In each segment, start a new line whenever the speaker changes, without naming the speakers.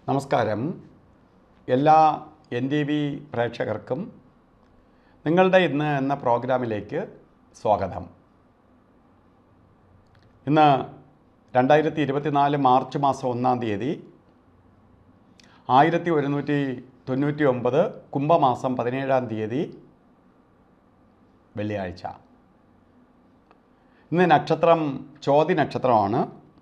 നമസ്കാരം എല്ലാ N T V പ്രേക്ഷകർക്കും നിങ്ങളുടെ ഇന്ന് എന്ന പ്രോഗ്രാമിലേക്ക് സ്വാഗതം ഇന്ന് രണ്ടായിരത്തി ഇരുപത്തിനാല് മാർച്ച് മാസം ഒന്നാം തീയതി ആയിരത്തി ഒരുന്നൂറ്റി തൊണ്ണൂറ്റി ഒമ്പത് കുംഭമാസം പതിനേഴാം തീയതി വെള്ളിയാഴ്ച ഇന്ന് നക്ഷത്രം ചോതി നക്ഷത്രമാണ്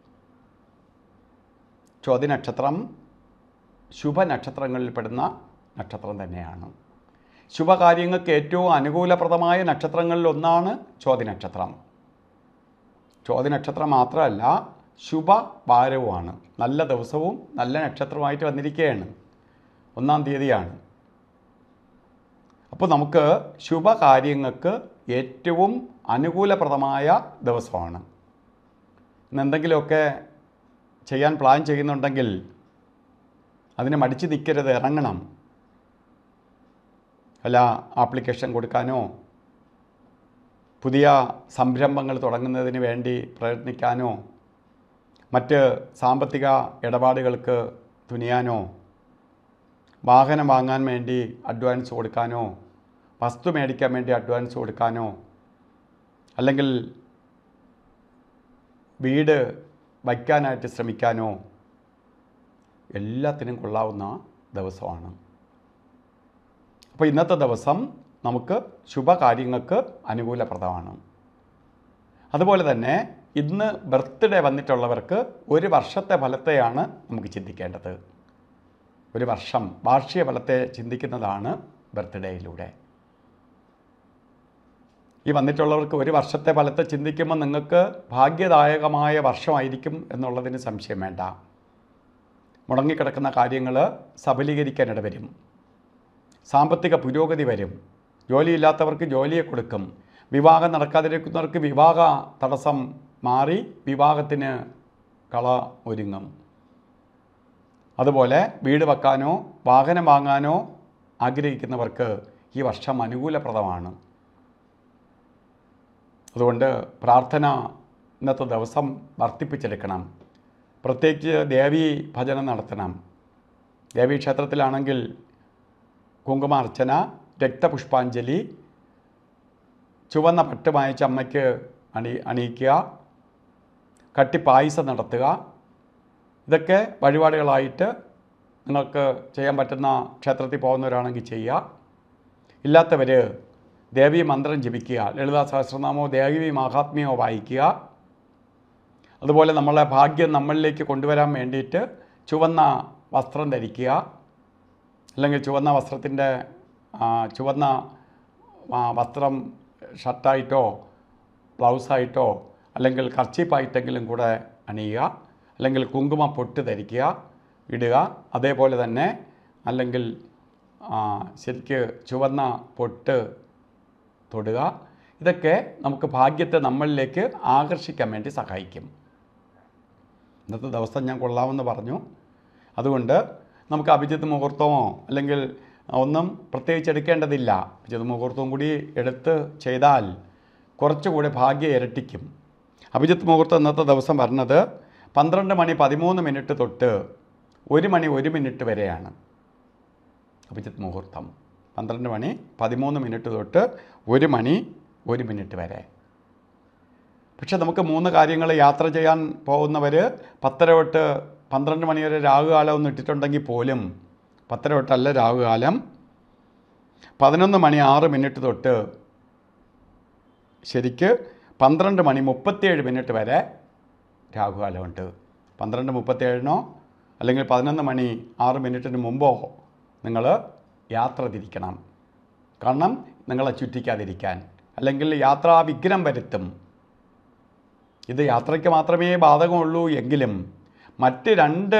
ചോതി നക്ഷത്രം ശുഭനക്ഷത്രങ്ങളിൽപ്പെടുന്ന നക്ഷത്രം തന്നെയാണ് ശുഭകാര്യങ്ങൾക്ക് ഏറ്റവും അനുകൂലപ്രദമായ നക്ഷത്രങ്ങളിൽ ഒന്നാണ് ചോതി നക്ഷത്രം ചോതി നക്ഷത്രം മാത്രമല്ല ശുഭഭാരവുമാണ് നല്ല ദിവസവും നല്ല നക്ഷത്രമായിട്ട് വന്നിരിക്കുകയാണ് ഒന്നാം തീയതിയാണ് അപ്പോൾ നമുക്ക് ശുഭകാര്യങ്ങൾക്ക് ഏറ്റവും അനുകൂലപ്രദമായ ദിവസമാണ് ഇന്ന് എന്തെങ്കിലുമൊക്കെ ചെയ്യാൻ പ്ലാൻ ചെയ്യുന്നുണ്ടെങ്കിൽ അതിന് മടിച്ചു നിൽക്കരുത് ഇറങ്ങണം അല്ല ആപ്ലിക്കേഷൻ കൊടുക്കാനോ പുതിയ സംരംഭങ്ങൾ തുടങ്ങുന്നതിന് വേണ്ടി പ്രയത്നിക്കാനോ മറ്റ് സാമ്പത്തിക ഇടപാടുകൾക്ക് തുനിയാനോ വാഹനം വാങ്ങാൻ വേണ്ടി അഡ്വാൻസ് കൊടുക്കാനോ വസ്തു മേടിക്കാൻ വേണ്ടി അഡ്വാൻസ് കൊടുക്കാനോ അല്ലെങ്കിൽ വീട് വയ്ക്കാനായിട്ട് ശ്രമിക്കാനോ എല്ലാത്തിനും കൊള്ളാവുന്ന ദിവസമാണ് അപ്പോൾ ഇന്നത്തെ ദിവസം നമുക്ക് ശുഭകാര്യങ്ങൾക്ക് അനുകൂലപ്രദമാണ് അതുപോലെ തന്നെ ഇന്ന് ബർത്ത്ഡേ വന്നിട്ടുള്ളവർക്ക് ഒരു വർഷത്തെ ഫലത്തെയാണ് നമുക്ക് ചിന്തിക്കേണ്ടത് ഒരു വർഷം വാർഷിക ഫലത്തെ ചിന്തിക്കുന്നതാണ് ബർത്ത്ഡേയിലൂടെ ഈ വന്നിട്ടുള്ളവർക്ക് ഒരു വർഷത്തെ ഫലത്തെ ചിന്തിക്കുമ്പോൾ നിങ്ങൾക്ക് ഭാഗ്യദായകമായ വർഷമായിരിക്കും എന്നുള്ളതിന് സംശയം വേണ്ട മുടങ്ങിക്കിടക്കുന്ന കാര്യങ്ങൾ സബലീകരിക്കാൻ വരും സാമ്പത്തിക പുരോഗതി വരും ജോലിയില്ലാത്തവർക്ക് ജോലിയെ കൊടുക്കും വിവാഹം നടക്കാതിരിക്കുന്നവർക്ക് വിവാഹ തടസ്സം മാറി വിവാഹത്തിന് കള ഒരുങ്ങും അതുപോലെ വീട് വെക്കാനോ വാഹനം വാങ്ങാനോ ആഗ്രഹിക്കുന്നവർക്ക് ഈ വർഷം അനുകൂലപ്രദമാണ് അതുകൊണ്ട് പ്രാർത്ഥന ഇന്നത്തെ ദിവസം വർദ്ധിപ്പിച്ചെടുക്കണം പ്രത്യേകിച്ച് ദേവീ ഭജനം നടത്തണം ദേവീ ക്ഷേത്രത്തിലാണെങ്കിൽ കുങ്കുമാർച്ചന രക്തപുഷ്പാഞ്ജലി ചുവന്ന പട്ട് വായിച്ച അമ്മയ്ക്ക് അണി അണിയിക്കുക കട്ടിപ്പായസം നടത്തുക ഇതൊക്കെ വഴിപാടുകളായിട്ട് നിങ്ങൾക്ക് ചെയ്യാൻ പറ്റുന്ന ക്ഷേത്രത്തിൽ പോകുന്നവരാണെങ്കിൽ ചെയ്യുക ഇല്ലാത്തവർ ദേവീ മന്ത്രം ജപിക്കുക ലളിതാ സഹസ്രനാമോ ദേവി മഹാത്മ്യമോ വായിക്കുക അതുപോലെ നമ്മളെ ഭാഗ്യം നമ്മളിലേക്ക് കൊണ്ടുവരാൻ വേണ്ടിയിട്ട് ചുവന്ന വസ്ത്രം ധരിക്കുക അല്ലെങ്കിൽ ചുവന്ന വസ്ത്രത്തിൻ്റെ ചുവന്ന ആ, വസ്ത്രം ഷർട്ടായിട്ടോ ബ്ലൗസായിട്ടോ അല്ലെങ്കിൽ കർച്ചീപ്പായിട്ടെങ്കിലും കൂടെ അണിയുക അല്ലെങ്കിൽ കുങ്കുമ പൊട്ട് ധരിക്കുക ഇടുക അതേപോലെ തന്നെ അല്ലെങ്കിൽ ആ, ശരിക്ക് ചുവന്ന പൊട്ട് തൊടുക ഇതൊക്കെ നമുക്ക് ഭാഗ്യത്തെ നമ്മളിലേക്ക് ആകർഷിക്കാൻ വേണ്ടി സഹായിക്കും ഇന്നത്തെ ദിവസം ഞാൻ കൊള്ളാമെന്ന് പറഞ്ഞു അതുകൊണ്ട് നമുക്ക് അഭിജിത്ത് മുഹൂർത്തമോ അല്ലെങ്കിൽ ഒന്നും പ്രത്യേകിച്ച് എടുക്കേണ്ടതില്ല അഭിജിത്ത് മുഹൂർത്തവും കൂടി എടുത്ത് ചെയ്താൽ കുറച്ചുകൂടി ഭാഗ്യം ഇരട്ടിക്കും അഭിജിത്ത് മുഹൂർത്തം ഇന്നത്തെ ദിവസം പറഞ്ഞത് പന്ത്രണ്ട് മണി പതിമൂന്ന് മിനിറ്റ് തൊട്ട് ഒരു മണി ഒരു മിനിറ്റ് വരെയാണ് അഭിജിത്ത് മുഹൂർത്തം പന്ത്രണ്ട് മണി പതിമൂന്ന് മിനിറ്റ് തൊട്ട് ഒരു മണി ഒരു മിനിറ്റ് വരെ പക്ഷെ നമുക്ക് മൂന്ന് കാര്യങ്ങൾ യാത്ര ചെയ്യാൻ പോകുന്നവർ പത്തര തൊട്ട് പന്ത്രണ്ട് മണി വരെ രാഹുകാലം ഒന്ന് ഇട്ടിട്ടുണ്ടെങ്കിൽ പോലും പത്തര തൊട്ടല്ല രാഹുകാലം പതിനൊന്ന് മണി ആറ് മിനിറ്റ് തൊട്ട് ശരിക്ക് പന്ത്രണ്ട് മണി മുപ്പത്തിയേഴ് മിനിറ്റ് വരെ രാഹുകാലമുണ്ട് പന്ത്രണ്ട് മുപ്പത്തിയേഴിനോ അല്ലെങ്കിൽ പതിനൊന്ന് മണി ആറ് മിനിറ്റിന് മുമ്പോ നിങ്ങൾ യാത്ര തിരിക്കണം കാരണം നിങ്ങളെ ചുറ്റിക്കാതിരിക്കാൻ അല്ലെങ്കിൽ യാത്രാ വിഘ്നം വരുത്തും ഇത് യാത്രയ്ക്ക് മാത്രമേ ബാധകമുള്ളൂ എങ്കിലും മറ്റ് രണ്ട്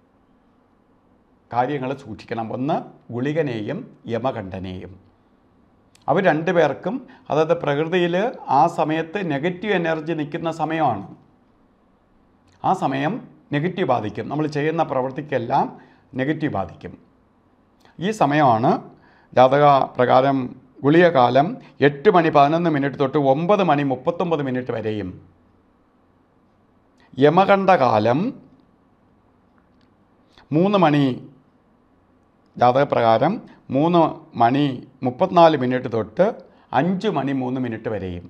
കാര്യങ്ങൾ സൂക്ഷിക്കണം ഒന്ന് ഗുളികനെയും യമകണ്ഠനെയും അവർ രണ്ടുപേർക്കും അതായത് പ്രകൃതിയിൽ ആ സമയത്ത് നെഗറ്റീവ് എനർജി നിൽക്കുന്ന സമയമാണ് ആ സമയം നെഗറ്റീവ് ബാധിക്കും നമ്മൾ ചെയ്യുന്ന പ്രവൃത്തിക്കെല്ലാം നെഗറ്റീവ് ബാധിക്കും ഈ സമയമാണ് ജാതക പ്രകാരം ഗുളിക കാലം എട്ട് മണി പതിനൊന്ന് മിനിറ്റ് തൊട്ട് ഒമ്പത് മണി മുപ്പത്തൊമ്പത് മിനിറ്റ് വരെയും യമകണ്ഠകാലം മൂന്ന് മണി ജാതകപ്രകാരം മൂന്ന് മണി മുപ്പത്തിനാല് മിനിറ്റ് തൊട്ട് അഞ്ച് മണി മൂന്ന് മിനിറ്റ് വരെയും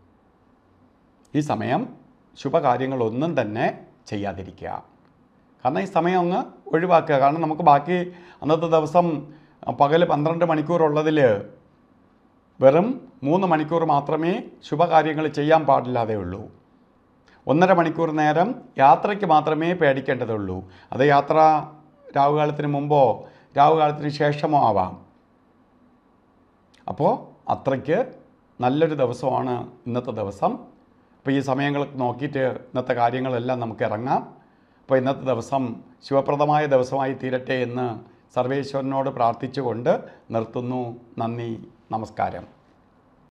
ഈ സമയം ശുഭകാര്യങ്ങളൊന്നും തന്നെ ചെയ്യാതിരിക്കുക കാരണം ഈ സമയം അങ്ങ് ഒഴിവാക്കുക കാരണം നമുക്ക് ബാക്കി അന്നത്തെ ദിവസം പകൽ പന്ത്രണ്ട് മണിക്കൂറുള്ളതിൽ വെറും മൂന്ന് മണിക്കൂർ മാത്രമേ ശുഭകാര്യങ്ങൾ ചെയ്യാൻ പാടില്ലാതെ ഉള്ളൂ ഒന്നര മണിക്കൂർ നേരം യാത്രയ്ക്ക് മാത്രമേ പേടിക്കേണ്ടതുള്ളൂ അത് യാത്ര രാവുകാലത്തിന് മുമ്പോ രാവുകാലത്തിന് ശേഷമോ ആവാം അപ്പോൾ അത്രയ്ക്ക് നല്ലൊരു ദിവസമാണ് ഇന്നത്തെ ദിവസം അപ്പോൾ ഈ സമയങ്ങൾ നോക്കിയിട്ട് ഇന്നത്തെ കാര്യങ്ങളെല്ലാം നമുക്ക് ഇറങ്ങാം അപ്പോൾ ഇന്നത്തെ ദിവസം ശിവപ്രദമായ ദിവസമായി തീരട്ടെ എന്ന് സർവേശ്വരനോട് പ്രാർത്ഥിച്ചുകൊണ്ട് നിർത്തുന്നു നന്ദി നമസ്കാരം